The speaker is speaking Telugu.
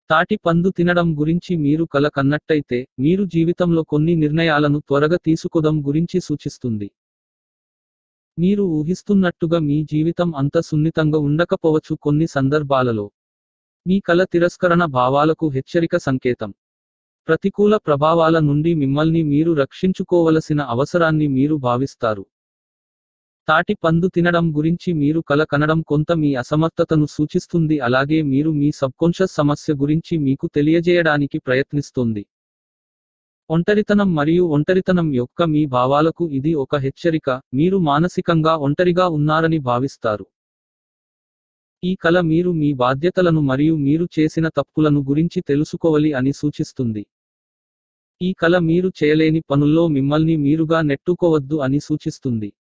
తాటి పండు తినడం గురించి మీరు కల కన్నట్టయితే మీరు జీవితంలో కొన్ని నిర్ణయాలను త్వరగా తీసుకోవడం గురించి సూచిస్తుంది మీరు ఊహిస్తున్నట్టుగా మీ జీవితం అంత సున్నితంగా ఉండకపోవచ్చు కొన్ని సందర్భాలలో మీ కల తిరస్కరణ భావాలకు హెచ్చరిక సంకేతం ప్రతికూల ప్రభావాల నుండి మిమ్మల్ని మీరు రక్షించుకోవలసిన అవసరాన్ని మీరు భావిస్తారు తాటి పండు తినడం గురించి మీరు కల కనడం కొంత మీ అసమర్థతను సూచిస్తుంది అలాగే మీరు మీ సబ్కాన్షియస్ సమస్య గురించి మీకు తెలియజేయడానికి ప్రయత్నిస్తుంది ఒంటరితనం మరియు ఒంటరితనం యొక్క మీ భావాలకు ఇది ఒక హెచ్చరిక మీరు మానసికంగా ఒంటరిగా ఉన్నారని భావిస్తారు ఈ కల మీరు మీ బాధ్యతలను మరియు మీరు చేసిన తప్పులను గురించి తెలుసుకోవాలి అని సూచిస్తుంది ఈ కల మీరు చేయలేని పనుల్లో మిమ్మల్ని మీరుగా నెట్టుకోవద్దు అని సూచిస్తుంది